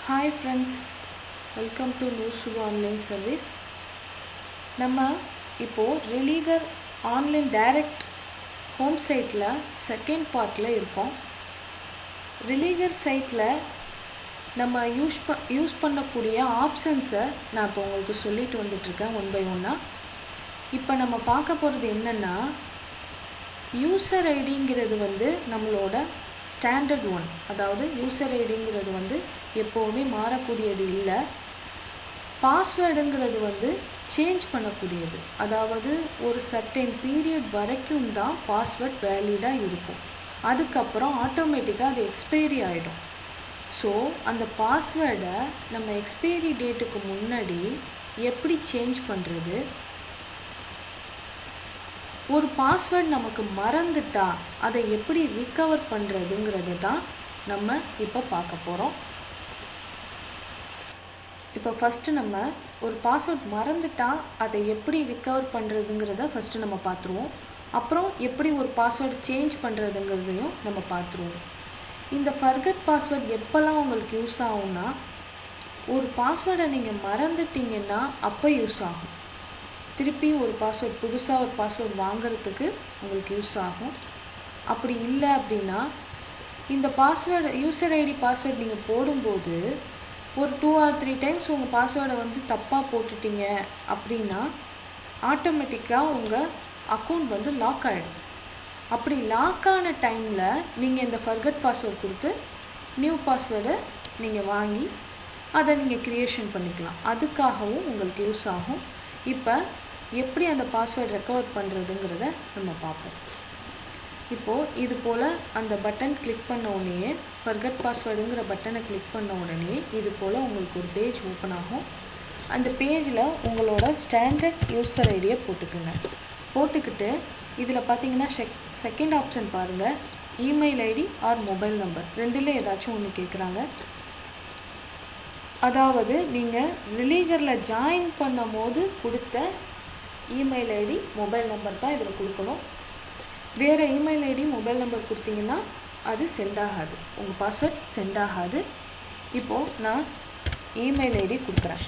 hi friends welcome to news online service நம்ம இப்போது Religare online direct home சைட்டில் second பார்ட்டில் இருக்கோம் ரிலீகர் சைட்டில் நம்ம யூஸ் ப யூஸ் பண்ணக்கூடிய ஆப்ஷன்ஸை நான் இப்போ உங்களுக்கு சொல்லிட்டு வந்துட்டுருக்கேன் ஒன் பை ஒன்னாக இப்போ நம்ம பார்க்க போகிறது என்னென்னா யூசர் ஐடிங்கிறது வந்து நம்மளோட ஸ்டாண்டர்ட் ஒன் அதாவது யூசர் ஐடிங்கிறது வந்து எப்போவுமே மாறக்கூடியது இல்லை பாஸ்வேர்டுங்கிறது வந்து சேஞ்ச் பண்ணக்கூடியது அதாவது ஒரு சர்டைன் பீரியட் வரைக்கும் தான் பாஸ்வேர்ட் வேலிடாக இருக்கும் அதுக்கப்புறம் ஆட்டோமேட்டிக்காக அது எக்ஸ்பைரி ஆகிடும் ஸோ அந்த பாஸ்வேர்டை நம்ம எக்ஸ்பைரி டேட்டுக்கு முன்னாடி எப்படி சேஞ்ச் பண்ணுறது ஒரு பாஸ்வேர்ட் நமக்கு மறந்துட்டா அதை எப்படி ரிகவர் பண்ணுறதுங்கிறது தான் நம்ம இப்போ பார்க்க போகிறோம் இப்போ ஃபஸ்ட்டு நம்ம ஒரு பாஸ்வேர்ட் மறந்துட்டா அதை எப்படி ரிகவர் பண்ணுறதுங்கிறத ஃபஸ்ட்டு நம்ம பார்த்துருவோம் அப்புறம் எப்படி ஒரு பாஸ்வேர்டு சேஞ்ச் பண்ணுறதுங்கிறதையும் நம்ம பார்த்துருவோம் இந்த ஃபர்கட் பாஸ்வேர்ட் எப்போல்லாம் உங்களுக்கு யூஸ் ஆகும்னா ஒரு பாஸ்வேர்டை நீங்கள் மறந்துட்டீங்கன்னா அப்போ யூஸ் ஆகும் திருப்பி ஒரு பாஸ்வேர்ட் புதுசாக ஒரு பாஸ்வேர்ட் வாங்குறதுக்கு உங்களுக்கு யூஸ் ஆகும் அப்படி இல்லை அப்படின்னா இந்த பாஸ்வேர்டு யூசர் ஐடி பாஸ்வேர்ட் நீங்கள் போடும்போது ஒரு டூ ஆர் த்ரீ டைம்ஸ் உங்கள் பாஸ்வேர்டை வந்து தப்பாக போட்டுட்டீங்க அப்படின்னா ஆட்டோமேட்டிக்காக உங்கள் அக்கௌண்ட் வந்து லாக் ஆகிடும் அப்படி லாக் ஆன டைமில் நீங்கள் இந்த ஃபர்கட் பாஸ்வேர்ட் கொடுத்து நியூ பாஸ்வேர்டை நீங்கள் வாங்கி அதை நீங்கள் க்ரியேஷன் பண்ணிக்கலாம் அதுக்காகவும் உங்களுக்கு யூஸ் ஆகும் இப்போ எப்படி அந்த பாஸ்வேர்ட் ரெக்கவர் பண்ணுறதுங்கிறத நம்ம பார்ப்போம் இப்போது இது போல் அந்த பட்டன் கிளிக் பண்ண உடனே ஃபர்கட் பாஸ்வேர்டுங்கிற பட்டனை கிளிக் பண்ண உடனே இது போல் உங்களுக்கு ஒரு பேஜ் ஓப்பன் ஆகும் அந்த பேஜில் உங்களோட ஸ்டாண்டர்ட் யூசர் ஐடியை போட்டுக்குங்க போட்டுக்கிட்டு இதில் பார்த்தீங்கன்னா செக் செகண்ட் ஆப்ஷன் பாருங்கள் email ID or mobile number ரெண்டில் ஏதாச்சும் ஒன்று கேட்குறாங்க அதாவது நீங்கள் ரிலீகரில் ஜாயின் பண்ணும் போது கொடுத்த இமெயில் ஐடி மொபைல் நம்பர் தான் இதில் கொடுக்கணும் வேறு இமெயில் ஐடி மொபைல் நம்பர் கொடுத்தீங்கன்னா அது சென்ட் ஆகாது உங்கள் பாஸ்வேர்ட் சென்ட் ஆகாது இப்போது நான் இமெயில் ஐடி கொடுக்குறேன்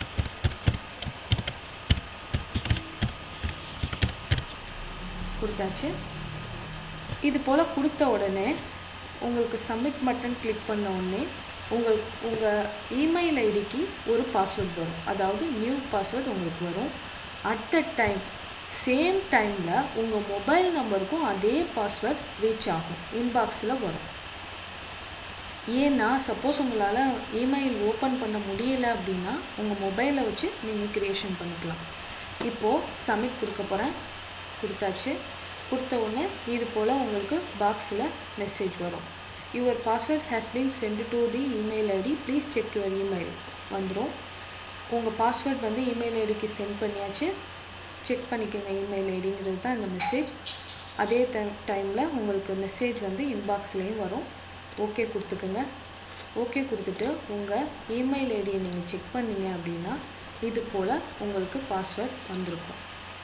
கொடுத்தாச்சு இது போல் கொடுத்த உடனே உங்களுக்கு சப்மிட் பட்டன் கிளிக் பண்ண உடனே உங்கள் உங்கள் இமெயில் ஐடிக்கு ஒரு பாஸ்வேர்ட் வரும் அதாவது நியூ பாஸ்வேர்ட் உங்களுக்கு வரும் அட் த டைம் சேம் டைமில் உங்கள் மொபைல் நம்பருக்கும் அதே பாஸ்வேர்ட் ரீச் ஆகும் இன்பாக்ஸில் வரும் ஏன்னா சப்போஸ் உங்களால் இமெயில் ஓப்பன் பண்ண முடியல அப்படின்னா உங்கள் மொபைலை வச்சு நீங்கள் க்ரியேஷன் பண்ணிக்கலாம் இப்போது சப்மிட் கொடுக்க போகிறேன் கொடுத்தாச்சு கொடுத்த உடனே இது போல் உங்களுக்கு பாக்ஸில் மெசேஜ் வரும் your password has been sent to the email ID please check your email வந்துடும் உங்கள் பாஸ்வேர்ட் வந்து இமெயில் ஐடிக்கு சென்ட் பண்ணியாச்சு செக் பண்ணிக்கோங்க இமெயில் ஐடிங்கிறது தான் இந்த மெசேஜ் அதே டைம் டைமில் உங்களுக்கு மெசேஜ் வந்து இன்பாக்ஸ்லேயும் வரும் ஓகே கொடுத்துக்குங்க ஓகே கொடுத்துட்டு உங்கள் இமெயில் ஐடியை நீங்கள் செக் பண்ணீங்க அப்படின்னா இது போல் உங்களுக்கு பாஸ்வேர்ட் வந்திருக்கும்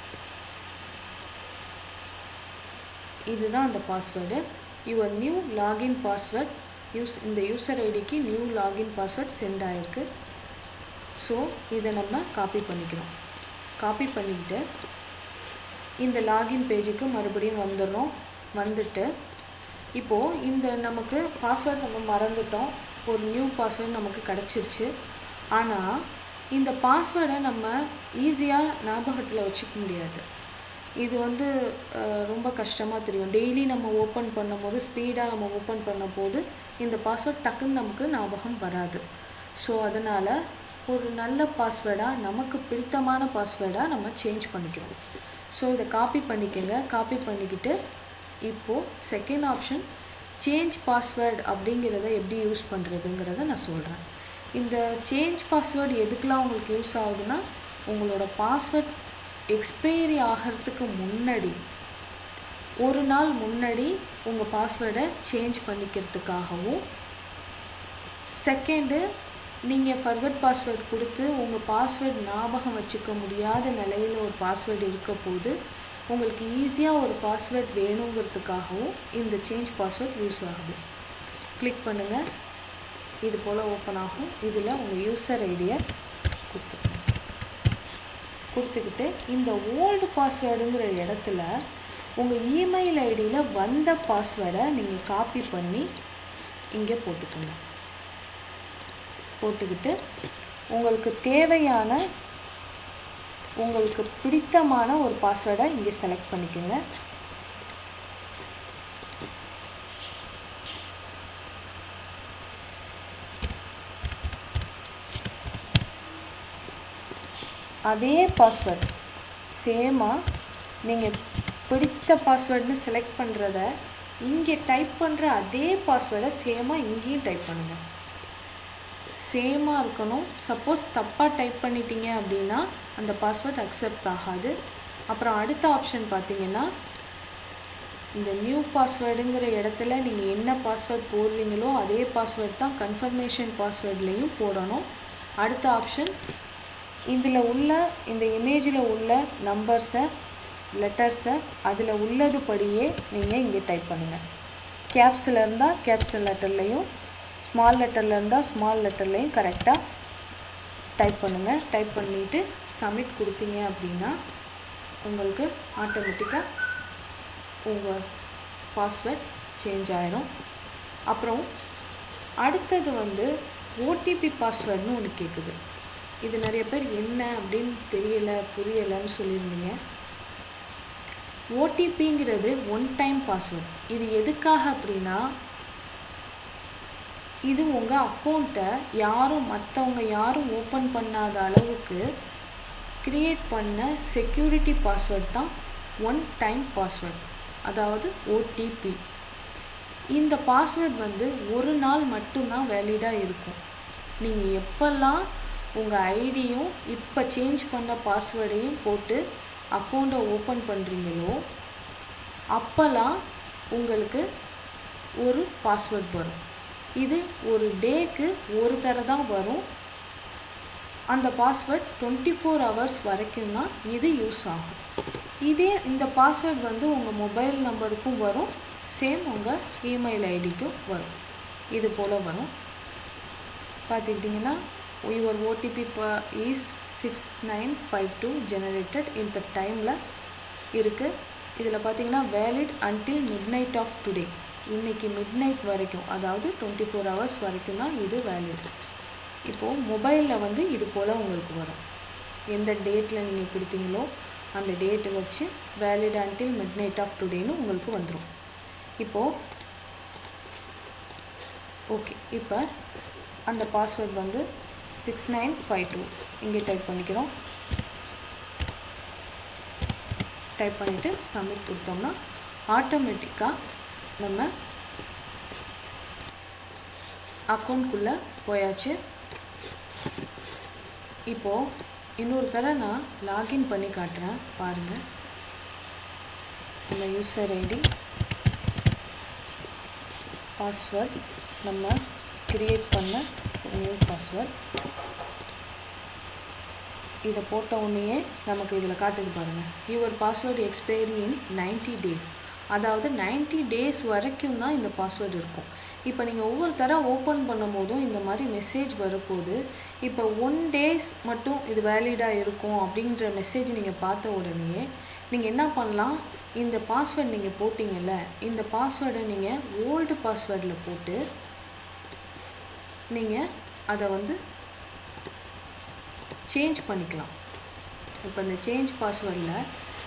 இதுதான் அந்த password your new login password use இந்த யூசர் ஐடிக்கு நியூ லாகின் பாஸ்வேர்ட் சென்ட் ஆகிருக்கு ஸோ இதை நம்ம காப்பி பண்ணிக்கிறோம் காப்பி பண்ணிக்கிட்டு இந்த லாகின் பேஜுக்கு மறுபடியும் வந்துடுறோம் வந்துட்டு இப்போது இந்த நமக்கு பாஸ்வேர்ட் நம்ம மறந்துட்டோம் ஒரு நியூ பாஸ்வேர்ட் நமக்கு கிடச்சிருச்சு ஆனால் இந்த பாஸ்வேர்டை நம்ம ஈஸியாக ஞாபகத்தில் வச்சுக்க முடியாது இது வந்து ரொம்ப கஷ்டமாக தெரியும் டெய்லி நம்ம ஓப்பன் பண்ணும் போது ஸ்பீடாக நம்ம ஓப்பன் பண்ணும் போது இந்த பாஸ்வேர்ட் டக்குன்னு நமக்கு ஞாபகம் வராது ஸோ அதனால் ஒரு நல்ல பாஸ்வேர்டாக நமக்கு பிடித்தமான பாஸ்வேர்டாக நம்ம சேஞ்ச் பண்ணிக்கிறோம் ஸோ இதை காப்பி பண்ணிக்கோங்க காப்பி பண்ணிக்கிட்டு இப்போது செகண்ட் ஆப்ஷன் சேஞ்ச் பாஸ்வேர்டு அப்படிங்கிறத எப்படி யூஸ் பண்ணுறதுங்கிறத நான் சொல்கிறேன் இந்த சேஞ்ச் பாஸ்வேர்டு எதுக்கெலாம் உங்களுக்கு யூஸ் ஆகுதுன்னா உங்களோட பாஸ்வேர்ட் எக்ஸ்பைரி ஆகிறதுக்கு முன்னாடி ஒரு நாள் முன்னாடி உங்கள் பாஸ்வேர்டை சேஞ்ச் பண்ணிக்கிறதுக்காகவும் செகண்டு நீங்கள் ஃபர்கட் பாஸ்வேர்ட் கொடுத்து உங்கள் பாஸ்வேர்ட் ஞாபகம் வச்சுக்க முடியாத நிலையில் ஒரு பாஸ்வேர்டு இருக்க போது உங்களுக்கு ஈஸியாக ஒரு பாஸ்வேர்ட் வேணுங்கிறதுக்காகவும் இந்த சேஞ்ச் பாஸ்வேர்ட் யூஸ் ஆகுது கிளிக் பண்ணுங்கள் இது போல் ஓப்பன் ஆகும் இதில் உங்கள் யூசர் ஐடியை கொடுத்துக்கணும் கொடுத்துக்கிட்டு இந்த ஓல்டு பாஸ்வேர்டுங்கிற இடத்துல உங்கள் இமெயில் ஐடியில் வந்த பாஸ்வேர்டை நீங்கள் காப்பி பண்ணி இங்கே போட்டுக்கோங்க போட்டுக்கிட்டு உங்களுக்கு தேவையான உங்களுக்கு பிடித்தமான ஒரு பாஸ்வேர்டை இங்கே செலக்ட் பண்ணிக்கோங்க அதே பாஸ்வேர்ட் சேமாக நீங்கள் பிடித்த பாஸ்வேர்டுன்னு செலக்ட் பண்ணுறத இங்கே டைப் பண்ணுற அதே பாஸ்வேர்டை சேமாக இங்கேயும் டைப் பண்ணுங்கள் சேமாக இருக்கணும் சப்போஸ் தப்பாக டைப் பண்ணிட்டீங்க அப்படின்னா அந்த பாஸ்வேர்ட் அக்செப்ட் ஆகாது அப்புறம் அடுத்த ஆப்ஷன் பார்த்தீங்கன்னா இந்த நியூ பாஸ்வேர்டுங்கிற இடத்துல நீங்கள் என்ன பாஸ்வேர்ட் போடுறீங்களோ அதே பாஸ்வேர்ட் தான் கன்ஃபர்மேஷன் பாஸ்வேர்ட்லேயும் போடணும் அடுத்த ஆப்ஷன் இதில் உள்ள இந்த இமேஜில் உள்ள நம்பர்ஸை லெட்டர்ஸை அதில் உள்ளது படியே நீங்கள் இங்கே டைப் பண்ணுங்கள் கேப்ஸில் இருந்தால் கேப்சல் லெட்டர்லேயும் ஸ்மால் லெட்டரில் இருந்தால் ஸ்மால் லெட்டர்லேயும் கரெக்டாக டைப் பண்ணுங்கள் டைப் பண்ணிவிட்டு சப்மிட் கொடுத்தீங்க அப்படின்னா உங்களுக்கு ஆட்டோமேட்டிக்காக உங்கள் பாஸ்வேர்ட் சேஞ்ச் ஆயிரும் அப்புறம் அடுத்தது வந்து ஓடிபி பாஸ்வேர்டுன்னு ஒன்று கேட்குது இது நிறைய பேர் என்ன அப்படின்னு தெரியல புரியலைன்னு சொல்லியிருந்தீங்க ஓடிபிங்கிறது ஒன் டைம் பாஸ்வேர்ட் இது எதுக்காக அப்படின்னா இது உங்கள் அக்கௌண்ட்டை யாரும் மற்றவங்க யாரும் ஓப்பன் பண்ணாத அளவுக்கு க்ரியேட் பண்ண செக்யூரிட்டி பாஸ்வேர்ட் தான் ஒன் டைம் பாஸ்வேர்ட் அதாவது ஓடிபி இந்த பாஸ்வேர்ட் வந்து ஒரு நாள் மட்டும்தான் வேலிடாக இருக்கும் நீங்கள் எப்போல்லாம் உங்கள் ஐடியும் இப்போ சேஞ்ச் பண்ண பாஸ்வேர்டையும் போட்டு அக்கௌண்ட்டை ஓப்பன் பண்ணுறீங்களோ அப்போல்லாம் உங்களுக்கு ஒரு பாஸ்வேர்ட் வரும் இது ஒரு டேக்கு ஒரு தர தான் வரும் அந்த பாஸ்வேர்ட் டுவெண்ட்டி ஃபோர் ஹவர்ஸ் வரைக்கும் தான் இது யூஸ் ஆகும் இதே இந்த பாஸ்வேர்ட் வந்து உங்கள் மொபைல் நம்பருக்கும் வரும் சேம் உங்கள் இமெயில் ஐடிக்கும் வரும் இது போல் வரும் பார்த்துக்கிட்டிங்கன்னா your OTP is six nine five two generated இந்த டைமில் இருக்குது இதில் பார்த்தீங்கன்னா valid until midnight of today இன்றைக்கி மிட் நைட் வரைக்கும் அதாவது டுவெண்ட்டி ஃபோர் ஹவர்ஸ் வரைக்கும் தான் இது வேலிட் இப்போது மொபைலில் வந்து இது போல் உங்களுக்கு வரும் எந்த டேட்டில் நீங்கள் கொடுத்தீங்களோ அந்த டேட்டை வச்சு valid until midnight of டுடேன்னு உங்களுக்கு வந்துடும் இப்போது ஓகே இப்போ அந்த பாஸ்வேர்ட் வந்து சிக்ஸ் நைன் ஃபைவ் டூ இங்கே டைப் பண்ணிக்கிறோம் டைப் பண்ணிவிட்டு சப்மிட் கொடுத்தோம்னா ஆட்டோமேட்டிக்காக நம்ம அக்கௌண்ட்குள்ளே போயாச்சு இப்போது இன்னொரு தடவை நான் லாகின் பண்ணி காட்டுறேன் பாருங்கள் நம்ம யூசர் ஐடி பாஸ்வேர்ட் நம்ம க்ரியேட் பண்ண நியூ பாஸ்வேர்ட் இதை போட்ட உடனேயே நமக்கு இதில் காட்டுது பாருங்கள் your password expiry in ninety days அதாவது நைன்ட்டி டேஸ் வரைக்கும் தான் இந்த பாஸ்வேர்டு இருக்கும் இப்போ நீங்கள் ஒவ்வொரு தடவை ஓப்பன் பண்ணும் போதும் இந்த மாதிரி மெசேஜ் வரப்போது இப்போ ஒன் டேஸ் மட்டும் இது வேலிடாக இருக்கும் அப்படின்ற மெசேஜ் நீங்கள் பார்த்த உடனே நீங்கள் என்ன பண்ணலாம் இந்த பாஸ்வேர்டு நீங்கள் போட்டிங்கல்ல இந்த பாஸ்வேர்டை நீங்கள் ஓல்டு பாஸ்வேர்டில் போட்டு நீங்கள் அதை வந்து சேஞ்ச் பண்ணிக்கலாம் இப்போ இந்த சேஞ்ச் பாஸ்வேர்டில்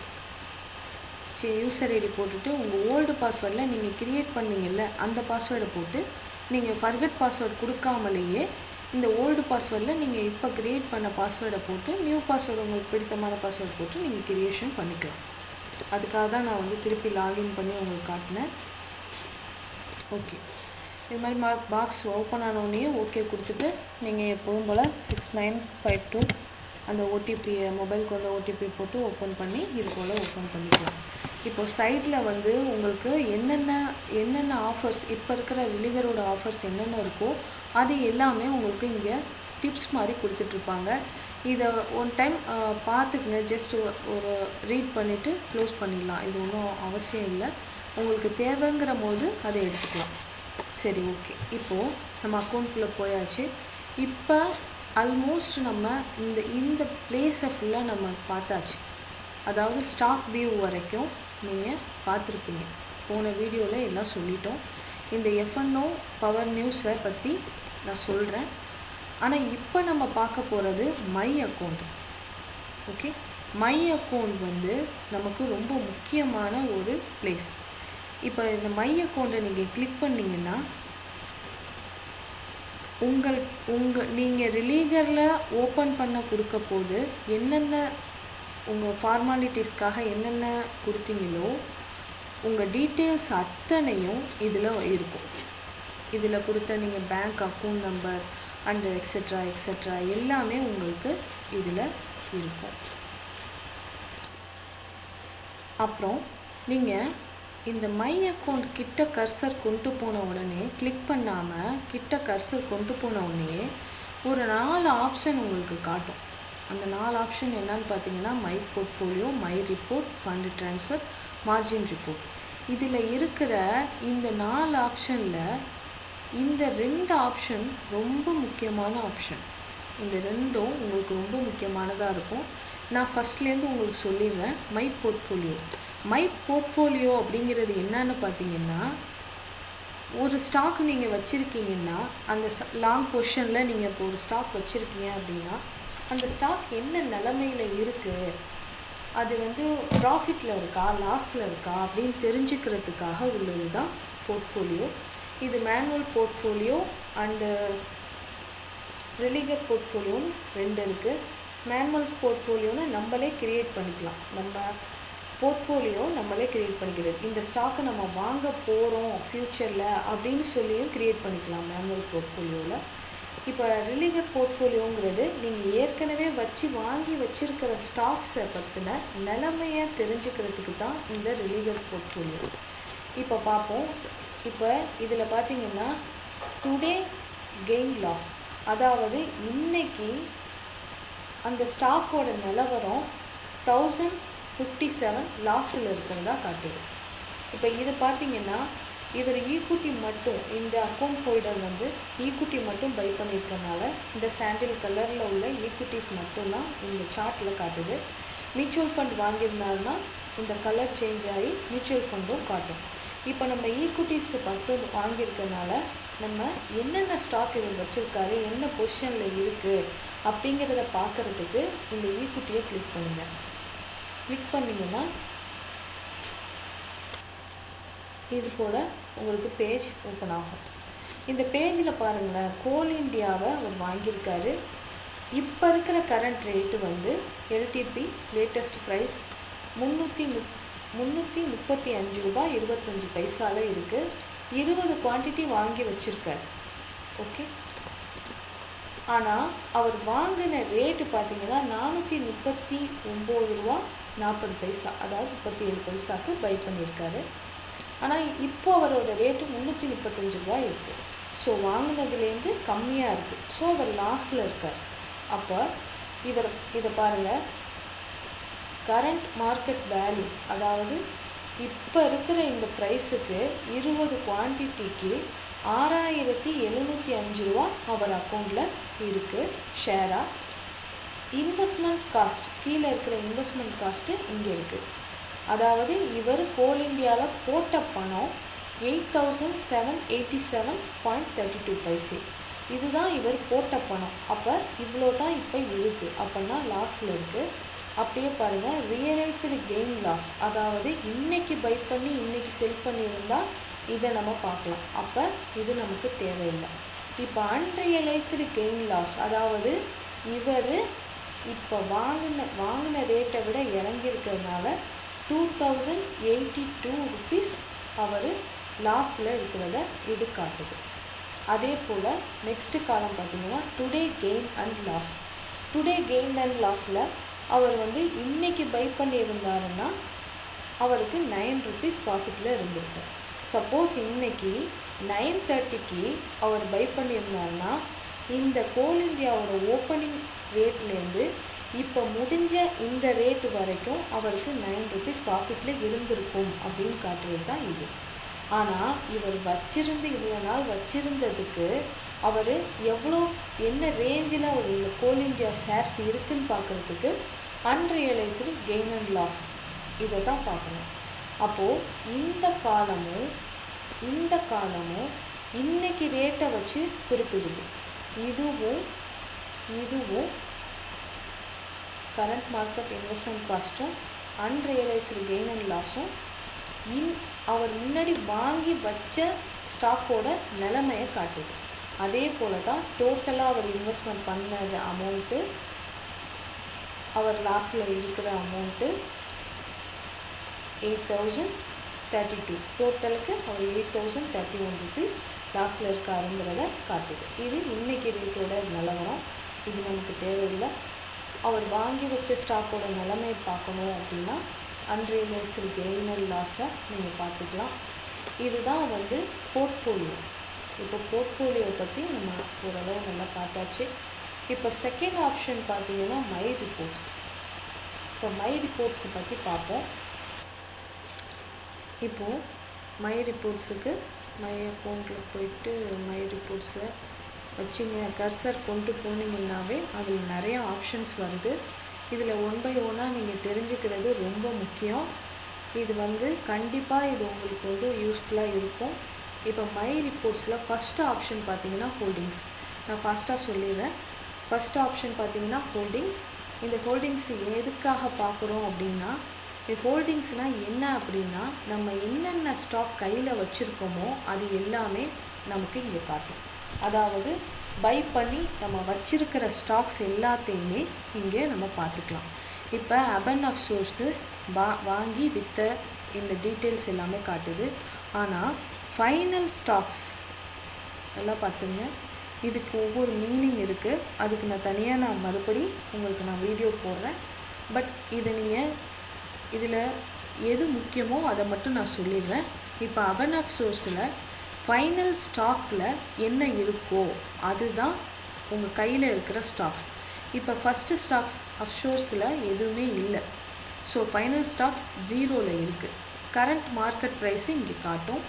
சே யூசர் ஐடி போட்டுட்டு உங்கள் ஓல்டு பாஸ்வேர்டில் நீங்கள் க்ரியேட் பண்ணீங்கல்ல அந்த பாஸ்வேர்டை போட்டு நீங்கள் ஃபர்கட் பாஸ்வேர்ட் கொடுக்காமலேயே இந்த ஓல்டு பாஸ்வேர்டில் நீங்கள் இப்போ க்ரியேட் பண்ண பாஸ்வேர்டை போட்டு நியூ பாஸ்வேர்டு உங்களுக்கு பிடித்தமான பாஸ்வேர்டு போட்டு நீங்கள் க்ரியேஷன் பண்ணிக்கலாம் அதுக்காக தான் நான் வந்து திருப்பி லாகின் பண்ணி உங்களுக்கு காட்டினேன் ஓகே இது மாதிரி மா பாக்ஸ் ஓப்பன் ஆனோடனே ஓகே கொடுத்துட்டு நீங்கள் எப்போதும் போல் சிக்ஸ் நைன் ஃபைவ் டூ அந்த ஓடிபியை மொபைலுக்கு வந்து ஓடிபி போட்டு ஓப்பன் பண்ணி இது போல் ஓப்பன் பண்ணிக்கலாம் இப்போ சைட்டில் வந்து உங்களுக்கு என்னென்ன என்னென்ன ஆஃபர்ஸ் இப்போ இருக்கிற விலிகரோட ஆஃபர்ஸ் என்னென்ன இருக்கோ அது எல்லாமே உங்களுக்கு இங்கே டிப்ஸ் மாதிரி கொடுத்துட்ருப்பாங்க இதை ஒன் டைம் பார்த்துக்குங்க ஜஸ்ட் ஒரு ரீட் பண்ணிவிட்டு க்ளோஸ் பண்ணிடலாம் இது ஒன்றும் அவசியம் இல்லை உங்களுக்கு தேவைங்கிற போது அதை எடுத்துக்கலாம் சரி ஓகே இப்போது நம்ம அக்கௌண்ட்குள்ளே போயாச்சு இப்போ ஆல்மோஸ்ட் நம்ம இந்த இந்த பிளேஸை ஃபுல்லாக நம்ம பார்த்தாச்சு அதாவது ஸ்டாக் வியூ வரைக்கும் நீங்கள் பார்த்துருப்பீங்க போன வீடியோவில் எல்லாம் சொல்லிட்டோம் இந்த எஃப்என்ஓ பவர் நியூஸை பற்றி நான் சொல்கிறேன் ஆனால் இப்போ நம்ம பார்க்க போகிறது my account okay my account வந்து நமக்கு ரொம்ப முக்கியமான ஒரு பிளேஸ் இப்போ இந்த மை அக்கௌண்ட்டை நீங்கள் கிளிக் பண்ணிங்கன்னா உங்கள் உங்கள் நீங்கள் ரிலீகரில் ஓப்பன் பண்ண கொடுக்க போது என்னென்ன உங்கள் ஃபார்மாலிட்டிஸ்க்காக என்னென்ன கொடுத்தீங்களோ உங்கள் டீட்டெயில்ஸ் அத்தனையும் இதில் இருக்கும் இதில் கொடுத்த நீங்கள் bank account number and etcetera etcetera எல்லாமே உங்களுக்கு இதில் இருக்கும் அப்புறம் நீங்கள் இந்த மை அக்கௌண்ட் கிட்ட கர்சர் கொண்டு போன உடனே கிளிக் பண்ணாமல் கிட்ட கர்சர் கொண்டு போன உடனே ஒரு நாலு ஆப்ஷன் உங்களுக்கு காட்டும் அந்த நாலு ஆப்ஷன் என்னன்னு பார்த்தீங்கன்னா my portfolio my report fund transfer margin report இதில் இருக்கிற இந்த நாலு ஆப்ஷனில் இந்த ரெண்டு ஆப்ஷன் ரொம்ப முக்கியமான ஆப்ஷன் இந்த ரெண்டும் உங்களுக்கு ரொம்ப முக்கியமானதாக இருக்கும் நான் ஃபஸ்ட்லேருந்து உங்களுக்கு சொல்லிடுறேன் மை போர்ட்ஃபோலியோ மை போர்ட்ஃபோலியோ அப்படிங்கிறது என்னன்னு பார்த்தீங்கன்னா ஒரு ஸ்டாக் நீங்கள் வச்சுருக்கீங்கன்னா அந்த லாங் பொசிஷனில் நீங்கள் இப்போ ஒரு ஸ்டாக் வச்சுருக்கீங்க அப்படின்னா அந்த ஸ்டாக் என்ன நிலமையில் இருக்குது அது வந்து ப்ராஃபிட்டில் இருக்கா லாஸில் இருக்கா அப்படின்னு தெரிஞ்சுக்கிறதுக்காக உள்ளது தான் போர்ட்ஃபோலியோ இது மேனுவல் போர்ட்ஃபோலியோ அண்டு ரிலீகர் போர்ட்ஃபோலியோன்னு ரெண்டு இருக்குது மேனுவல் போர்ட்ஃபோலியோன்னு நம்மளே கிரியேட் பண்ணிக்கலாம் நம்ம போர்ட்ஃபோலியோ நம்மளே கிரியேட் பண்ணிக்கிறது இந்த ஸ்டாக்கை நம்ம வாங்க போகிறோம் ஃப்யூச்சரில் அப்படின்னு சொல்லியும் கிரியேட் பண்ணிக்கலாம் மேனுவல் போர்ட்ஃபோலியோவில் இப்போ ரிலீகர் போர்ட்ஃபோலியோங்கிறது நீங்கள் ஏற்கனவே வச்சு வாங்கி வச்சிருக்கிற ஸ்டாக்ஸை பற்றின நிலைமையை தெரிஞ்சுக்கிறதுக்கு தான் இந்த ரிலீகர் போர்ட்ஃபோலியோ இப்போ பார்ப்போம் இப்போ இதில் பார்த்தீங்கன்னா டுடே கெயின் லாஸ் அதாவது இன்னைக்கு அந்த ஸ்டாக்கோட நிலவரம் தௌசண்ட் ஃபிஃப்டி செவன் லாஸில் இருக்கிறதா காட்டுது இப்போ இது பார்த்தீங்கன்னா இவர் ஈக்குட்டி மட்டும் இந்த அக்கௌண்ட் ஹோல்டர் வந்து ஈக்குட்டி மட்டும் பை பண்ணியிருக்கனால இந்த சாண்டில் கலரில் உள்ள ஈக்குட்டிஸ் மட்டும்தான் இந்த சார்ட்டில் காட்டுது மியூச்சுவல் ஃபண்ட் வாங்கியிருந்தாருன்னா இந்த கலர் சேஞ்ச் ஆகி மியூச்சுவல் ஃபண்டும் காட்டும் இப்போ நம்ம ஈக்குட்டிஸ் மட்டும் வாங்கியிருக்கனால நம்ம என்னென்ன ஸ்டாக் இவர் வச்சுருக்காரு என்ன பொசிஷனில் இருக்குது அப்படிங்கிறத பார்க்குறதுக்கு இந்த ஈக்குட்டியை கிளிக் பண்ணுங்கள் கிளிக் பண்ணிங்கன்னா இது போல் உங்களுக்கு பேஜ் ஓப்பன் ஆகும் இந்த பேஜில் பாருங்களேன் கோல் இந்தியாவை அவர் வாங்கியிருக்காரு இப்போ இருக்கிற கரண்ட் ரேட்டு வந்து எல்டிபி லேட்டஸ்ட் ப்ரைஸ் முந்நூற்றி முப் முந்நூற்றி முப்பத்தி அஞ்சு ரூபாய் இருபத்தஞ்சி பைசால இருக்குது இருபது குவான்டிட்டி வாங்கி வச்சுருக்கார் ஓகே ஆனால் அவர் வாங்கின ரேட்டு பார்த்தீங்கன்னா நானூற்றி முப்பத்தி ஒம்பது ரூபா நாற்பது பைசா அதாவது முப்பத்தி ஏழு பைசாவுக்கு பை பண்ணியிருக்காரு ஆனால் இப்போ அவரோட ரேட்டு முந்நூற்றி முப்பத்தஞ்சு ரூபாய் இருக்குது ஸோ வாங்கினதுலேருந்து கம்மியாக இருக்குது ஸோ அவர் லாஸில் இருக்கார் அப்போ இவர் இதை பாருங்கள் கரண்ட் மார்க்கெட் வேல்யூ அதாவது இப்போ இருக்கிற இந்த ப்ரைஸுக்கு இருபது குவான்டிட்டிக்கு ஆறாயிரத்தி எழுநூற்றி அஞ்சு ரூபா அவர் அக்கௌண்ட்டில் இருக்குது ஷேராக இன்வெஸ்ட்மெண்ட் காஸ்ட் கீழே இருக்கிற இன்வெஸ்ட்மெண்ட் காஸ்ட்டு இங்கே இருக்குது அதாவது இவர் கோல் இந்தியாவில் போட்ட பணம் eight thousand seven eighty seven point thirty two பைசே இதுதான் இவர் போட்ட பணம் அப்போ இவ்வளோ தான் இப்போ இருக்குது அப்போனா லாஸில் இருக்குது அப்படியே பாருங்கள் ரியலைஸ்டு கெயின் லாஸ் அதாவது இன்னைக்கு பை பண்ணி இன்னைக்கு செல் பண்ணியிருந்தால் இதை நம்ம பார்க்கலாம் அப்போ இது நமக்கு தேவையில்லை இப்போ அன்ரியலைஸ்டு கெயின் லாஸ் அதாவது இவர் இப்போ வாங்கின வாங்கின ரேட்டை விட இறங்கியிருக்கிறதுனால two thousand eighty two rupees அவர் லாஸில் இருக்கிறத இது காட்டுது அதே போல் நெக்ஸ்ட்டு காலம் பார்த்தீங்கன்னா today gain and loss today gain and லாஸில் அவர் வந்து இன்னைக்கு பை பண்ணியிருந்தாருன்னா அவருக்கு நைன் ருபீஸ் ப்ராஃபிட்டில் இருந்திருக்கும் சப்போஸ் இன்னைக்கு நைன் தேர்ட்டிக்கு அவர் பை பண்ணியிருந்தாருன்னா இந்த கோல் இந்தியாவோட ஓப்பனிங் ரேட்லேருந்து இப்போ முடிஞ்ச இந்த ரேட்டு வரைக்கும் அவருக்கு நைன் ருபீஸ் ப்ராஃபிட்டில் இருந்திருக்கும் அப்படின்னு காட்டுறது தான் இது ஆனால் இவர் வச்சிருந்து இவ்வளோ நாள் வச்சிருந்ததுக்கு அவர் எவ்வளோ என்ன ரேஞ்சில் அவர் இந்த கோல் இந்தியா ஷேர்ஸ் இருக்குன்னு பார்க்குறதுக்கு அன்ரியலைஸ்டு கெயின் அண்ட் லாஸ் இதை தான் பார்க்கணும் அப்போது இந்த காலமும் இந்த காலமும் இன்னைக்கு ரேட்டை வச்சு குறிப்பிடுது இதுவும் இதுவும் கரண்ட் மார்க்கெட் இன்வெஸ்ட்மெண்ட் காஸ்ட்டும் அன்ரியலைஸ்டு கெயின் அண்ட் லாஸும் இன் அவர் முன்னாடி வாங்கி வச்ச ஸ்டாக்கோட நிலைமையை காட்டுது அதே போல தான் டோட்டலாக அவர் இன்வெஸ்ட்மெண்ட் பண்ணது அமௌண்ட்டு அவர் லாஸில் இருக்கிற amount eight thousand thirty two டோட்டலுக்கு அவர் eight thousand thirty one rupees லாஸில் இருக்காருங்கிறத காட்டுது இது இன்னைக்கு ரேட்டோட நிலவரம் இது நமக்கு தேவையில்லை அவர் வாங்கி வச்ச ஸ்டாக்கோட நிலைமை பார்க்கணும் அப்படின்னா அன்ரியலைஸ்டு கெயினர் லாஸை நீங்கள் பார்த்துக்கலாம் இதுதான் வந்து போர்ட்ஃபோலியோ இப்போ போர்ட்ஃபோலியோ பற்றி நம்ம ஓரளவு நல்லா பார்த்தாச்சு இப்போ செகண்ட் ஆப்ஷன் பார்த்தீங்கன்னா மை ரிப்போர்ட்ஸ் இப்போ மை ரிப்போர்ட்ஸை பற்றி பார்ப்போம் இப்போது மை ரிப்போர்ட்ஸுக்கு மை அக்கௌண்ட்டில் போயிட்டு மை ரிப்போர்ட்ஸை வச்சிங்க கர்சர் கொண்டு போனீங்கன்னாவே அதில் நிறைய ஆப்ஷன்ஸ் வருது இதில் ஒன் பை ஒன்னாக நீங்கள் தெரிஞ்சுக்கிறது ரொம்ப முக்கியம் இது வந்து கண்டிப்பாக இது உங்களுக்கு வந்து யூஸ்ஃபுல்லாக இருக்கும் இப்போ மை ரிப்போர்ட்ஸில் ஃபஸ்ட்டு ஆப்ஷன் பார்த்தீங்கன்னா ஹோல்டிங்ஸ் நான் ஃபாஸ்ட்டாக சொல்லிடுறேன் ஃபஸ்ட் ஆப்ஷன் பார்த்தீங்கன்னா ஹோல்டிங்ஸ் இந்த ஹோல்டிங்ஸ் எதுக்காக பார்க்குறோம் அப்படின்னா இந்த ஹோல்டிங்ஸ்னால் என்ன அப்படின்னா நம்ம என்னென்ன ஸ்டாக் கையில் வச்சுருக்கோமோ அது எல்லாமே நமக்கு இங்கே காட்டும் அதாவது பை பண்ணி நம்ம வச்சிருக்கிற ஸ்டாக்ஸ் எல்லாத்தையுமே இங்கே நம்ம பார்த்துக்கலாம் இப்போ அபன் ஆஃப் சோர்ஸு வா வாங்கி விற்ற இந்த டீட்டெயில்ஸ் எல்லாமே காட்டுது ஆனால் ஃபைனல் ஸ்டாக்ஸ் எல்லாம் பார்த்துங்க இதுக்கு ஒவ்வொரு மீனிங் இருக்குது அதுக்கு நான் தனியாக நான் மறுபடி உங்களுக்கு நான் வீடியோ போடுறேன் பட் இதை நீங்கள் இதில் எது முக்கியமோ அதை மட்டும் நான் சொல்லிடுறேன் இப்போ அபன் ஆஃப் சோர்ஸில் ஃபைனல் ஸ்டாக்கில் என்ன இருக்கோ அதுதான் உங்கள் கையில் இருக்கிற ஸ்டாக்ஸ் இப்போ ஃபஸ்ட்டு ஸ்டாக்ஸ் அஃப்ஷோர்ஸில் எதுவுமே இல்லை ஸோ ஃபைனல் ஸ்டாக்ஸ் ஜீரோவில் இருக்குது கரண்ட் மார்க்கெட் ப்ரைஸு இங்கே காட்டும்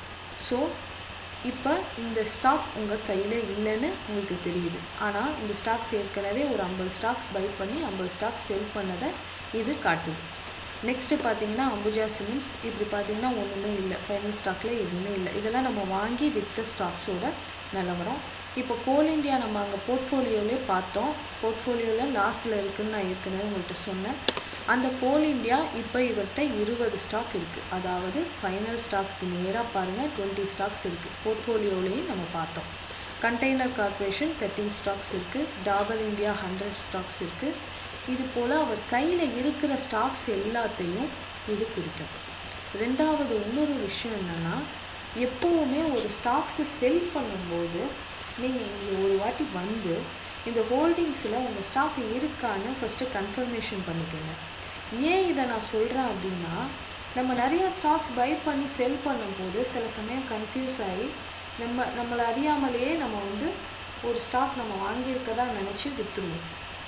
ஸோ இப்போ இந்த ஸ்டாக் உங்கள் கையில் இல்லைன்னு உங்களுக்கு தெரியுது ஆனால் இந்த ஸ்டாக்ஸ் ஏற்கனவே ஒரு ஐம்பது ஸ்டாக்ஸ் பை பண்ணி ஐம்பது ஸ்டாக்ஸ் செல் பண்ணதை இது காட்டுது நெக்ஸ்ட்டு பார்த்தீங்கன்னா அம்புஜா சிமெண்ட்ஸ் இப்படி பார்த்தீங்கன்னா ஒன்றுமே இல்லை ஃபைனல் ஸ்டாக்கில் எதுவுமே இல்லை இதெல்லாம் நம்ம வாங்கி விற்ற ஸ்டாக்ஸோட நிலவரம் இப்போ கோல் இந்தியா நம்ம அங்கே போர்ட்ஃபோலியோலே பார்த்தோம் போர்ட்ஃபோலியோவில் லாஸில் இருக்குதுன்னு நான் ஏற்கனவே உங்கள்கிட்ட சொன்னேன் அந்த கோல் இந்தியா இப்போ இவர்கிட்ட இருபது ஸ்டாக் இருக்குது அதாவது ஃபைனல் ஸ்டாக்கு நேராக பாருங்கள் டுவெண்ட்டி ஸ்டாக்ஸ் இருக்குது போர்ட்ஃபோலியோலையும் நம்ம பார்த்தோம் கண்டெய்னர் கார்பரேஷன் தேர்ட்டின் ஸ்டாக்ஸ் இருக்குது டாபர் இந்தியா ஹண்ட்ரட் ஸ்டாக்ஸ் இருக்குது இது போல் அவர் கையில் இருக்கிற ஸ்டாக்ஸ் எல்லாத்தையும் இது குறிக்கும் ரெண்டாவது இன்னொரு விஷயம் என்னென்னா எப்போவுமே ஒரு ஸ்டாக்ஸை செல் பண்ணும்போது நீங்கள் இங்கே ஒரு வாட்டி வந்து இந்த ஹோல்டிங்ஸில் உங்கள் ஸ்டாக் இருக்கான்னு ஃபஸ்ட்டு கன்ஃபர்மேஷன் பண்ணிக்கோங்க ஏன் இதை நான் சொல்கிறேன் அப்படின்னா நம்ம நிறைய ஸ்டாக்ஸ் பை பண்ணி செல் பண்ணும்போது சில சமயம் கன்ஃபியூஸ் ஆகி நம்ம நம்மளை அறியாமலேயே நம்ம வந்து ஒரு ஸ்டாக் நம்ம வாங்கியிருக்கதா நினச்சி விற்றுருவோம்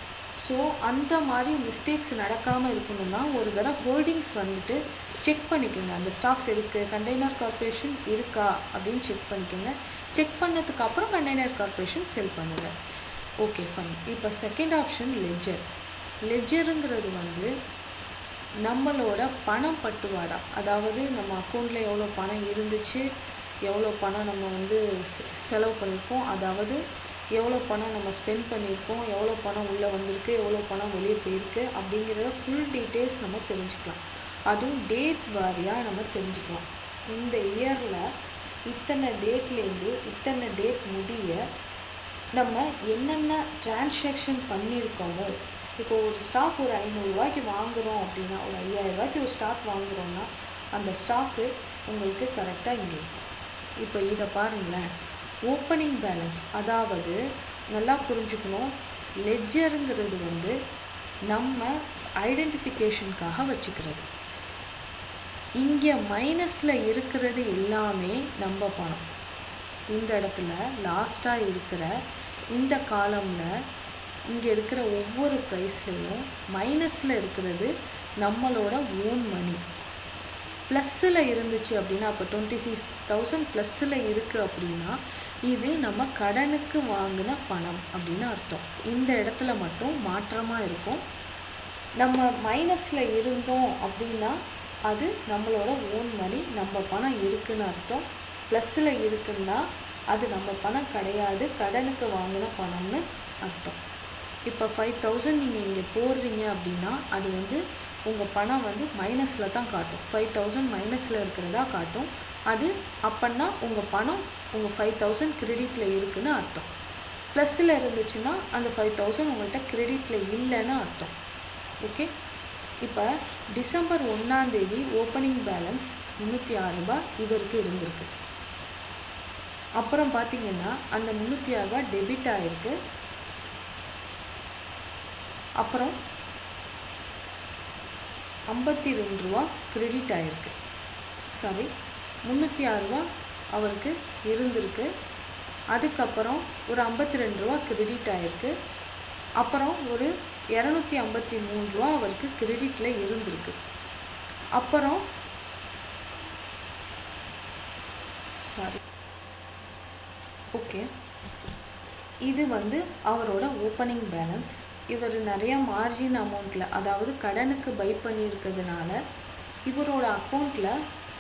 ஸோ அந்த மாதிரி மிஸ்டேக்ஸ் நடக்காமல் இருக்கணும்னா ஒரு தடவை ஹோல்டிங்ஸ் வந்துட்டு செக் பண்ணிக்கோங்க அந்த ஸ்டாக்ஸ் இருக்குது கண்டெய்னர் கார்பரேஷன் இருக்கா அப்படின்னு செக் பண்ணிக்கோங்க செக் பண்ணதுக்கு அப்புறம் கண்டெய்னர் கார்பரேஷன் செல் பண்ணுங்கள் ஓகே ஃபைன் இப்போ செகண்ட் ஆப்ஷன் லெஜர் லெஜருங்கிறது வந்து நம்மளோட பணம் பட்டுவாடா அதாவது நம்ம அக்கௌண்ட்டில் எவ்வளோ பணம் இருந்துச்சு எவ்வளோ பணம் நம்ம வந்து செலவு பண்ணியிருக்கோம் அதாவது எவ்வளோ பணம் நம்ம ஸ்பெண்ட் பண்ணியிருக்கோம் எவ்வளோ பணம் உள்ளே வந்திருக்கு எவ்வளோ பணம் வெளியே போயிருக்கு அப்படிங்கிறத ஃபுல் டீட்டெயில்ஸ் நம்ம தெரிஞ்சுக்கலாம் அதுவும் டேட் வாரியாக நம்ம தெரிஞ்சுக்கலாம் இந்த இயரில் இத்தனை டேட்லேருந்து இத்தனை டேட் முடிய நம்ம என்னென்ன டிரான்சாக்ஷன் பண்ணியிருக்கோமோ இப்போ ஒரு ஸ்டாக் ஒரு ஐநூறுரூவாய்க்கு வாங்குகிறோம் அப்படின்னா ஒரு ஐயாயிரரூபாய்க்கு ஒரு ஸ்டாக் வாங்குகிறோன்னா அந்த ஸ்டாக்கு உங்களுக்கு கரெக்டாக இங்கே இருக்கும் இப்போ இதை பாருங்களேன் ஓப்பனிங் பேலன்ஸ் அதாவது நல்லா புரிஞ்சுக்கணும் லெட்ஜருங்கிறது வந்து நம்ம ஐடென்டிஃபிகேஷனுக்காக வச்சுக்கிறது இங்கே மைனஸில் இருக்கிறது எல்லாமே நம்ம பணம் இந்த இடத்துல லாஸ்ட்டாக இருக்கிற இந்த காலமில் இங்கே இருக்கிற ஒவ்வொரு ப்ரைஸ்லேயும் மைனஸில் இருக்கிறது நம்மளோட ஓன் மணி ப்ளஸ்ஸில் இருந்துச்சு அப்படின்னா அப்போ டுவெண்ட்டி சிக்ஸ் தௌசண்ட் ப்ளஸ்ஸில் இருக்குது அப்படின்னா இது நம்ம கடனுக்கு வாங்கின பணம் அப்படின்னு அர்த்தம் இந்த இடத்துல மட்டும் மாற்றமாக இருக்கும் நம்ம மைனஸில் இருந்தோம் அப்படின்னா அது நம்மளோட ஓன் மணி நம்ம பணம் இருக்குன்னு அர்த்தம் ப்ளஸ்ஸில் இருக்குன்னா அது நம்ம பணம் கிடையாது கடனுக்கு வாங்கின பணம்னு அர்த்தம் இப்போ ஃபைவ் தௌசண்ட் நீங்கள் இங்கே போடுறீங்க அப்படின்னா அது வந்து உங்கள் பணம் வந்து மைனஸில் தான் காட்டும் ஃபைவ் தௌசண்ட் மைனஸில் இருக்கிறதா காட்டும் அது அப்போன்னா உங்கள் பணம் உங்கள் ஃபைவ் தௌசண்ட் கிரெடிட்டில் இருக்குன்னு அர்த்தம் ப்ளஸ்ஸில் இருந்துச்சுன்னா அந்த ஃபைவ் தௌசண்ட் உங்கள்கிட்ட கிரெடிட்டில் இல்லைன்னு அர்த்தம் ஓகே இப்போ டிசம்பர் ஒன்றாந்தேதி ஓப்பனிங் பேலன்ஸ் முந்நூற்றி ஆறு ரூபாய் இவருக்கு இருந்திருக்கு அப்புறம் பார்த்தீங்கன்னா அந்த முந்நூற்றி ஆறு ரூபாய் டெபிட் ஆகிருக்கு அப்புறம் ஐம்பத்தி ரெண்டு ரூபா கிரெடிட் ஆகிருக்கு சாரி முந்நூற்றி ஆறு ரூபா அவருக்கு இருந்திருக்கு அதுக்கப்புறம் ஒரு ஐம்பத்தி ரெண்டு ரூபா கிரெடிட் ஆகிருக்கு அப்புறம் ஒரு இரநூத்தி ஐம்பத்தி மூணு ரூபா அவருக்கு கிரெடிட்டில் இருந்திருக்கு அப்புறம் சாரி ஓகே இது வந்து அவரோட ஓப்பனிங் பேலன்ஸ் இவர் நிறைய மார்ஜின் அமௌண்ட்டில் அதாவது கடனுக்கு பை பண்ணியிருக்கிறதுனால இவரோட அக்கௌண்ட்டில்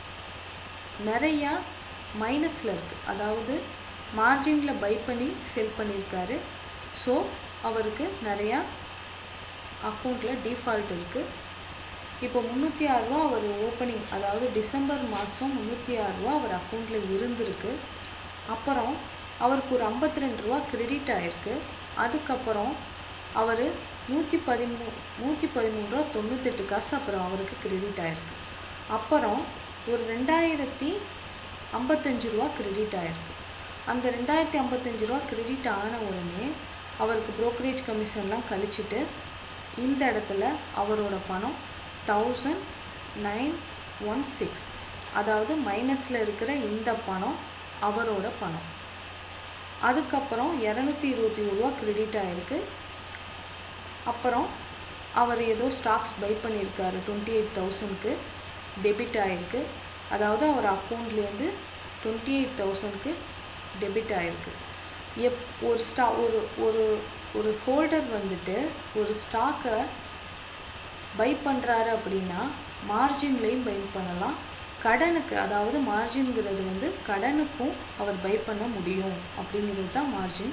நிறையா மைனஸில் இருக்குது அதாவது மார்ஜினில் பை பண்ணி செல் பண்ணியிருக்காரு ஸோ அவருக்கு நிறையா அக்கௌண்ட்டில் டிஃபால்ட் இருக்குது இப்போ முந்நூற்றி ஆறுரூவா அவர் ஓப்பனிங் அதாவது டிசம்பர் மாதம் முந்நூற்றி ஆறுரூவா அவர் அக்கௌண்ட்டில் இருந்திருக்கு அப்புறம் அவருக்கு ஒரு ஐம்பத்தி ரெண்டு ரூபா கிரெடிட் ஆகிருக்கு அதுக்கப்புறம் அவர் நூற்றி பதிமூ நூற்றி பதிமூணு ரூபா தொண்ணூத்தெட்டு காசு அப்புறம் அவருக்கு கிரெடிட் ஆகிருக்கு அப்புறம் ஒரு ரெண்டாயிரத்தி ஐம்பத்தஞ்சு ரூபா கிரெடிட் ஆகிருக்கு அந்த ரெண்டாயிரத்தி ஐம்பத்தஞ்சு ரூபா கிரெடிட் ஆன உடனே அவருக்கு ப்ரோக்கரேஜ் கமிஷன்லாம் கழிச்சிட்டு இந்த இடத்துல அவரோட பணம் தௌசண்ட் நைன் ஒன் சிக்ஸ் அதாவது மைனஸில் இருக்கிற இந்த பணம் அவரோட பணம் அதுக்கப்புறம் இரநூத்தி இருபத்தி ஒரு ரூபா கிரெடிட் ஆகிருக்கு அப்புறம் அவர் ஏதோ ஸ்டாக்ஸ் பை பண்ணியிருக்காரு டுவெண்ட்டி எயிட் தௌசண்ட்க்கு டெபிட் ஆகிருக்கு அதாவது அவர் அக்கௌண்ட்லேருந்து டுவெண்ட்டி எயிட் தௌசண்ட்க்கு டெபிட் ஆகிருக்கு எப் ஒரு ஸ்டா ஒரு ஒரு ஒரு ஹோல்டர் வந்துட்டு ஒரு ஸ்டாக்கை பை பண்ணுறாரு அப்படின்னா மார்ஜின்லேயும் பை பண்ணலாம் கடனுக்கு அதாவது மார்ஜின்ங்கிறது வந்து கடனுக்கும் அவர் பை பண்ண முடியும் அப்படிங்கிறது தான் மார்ஜின்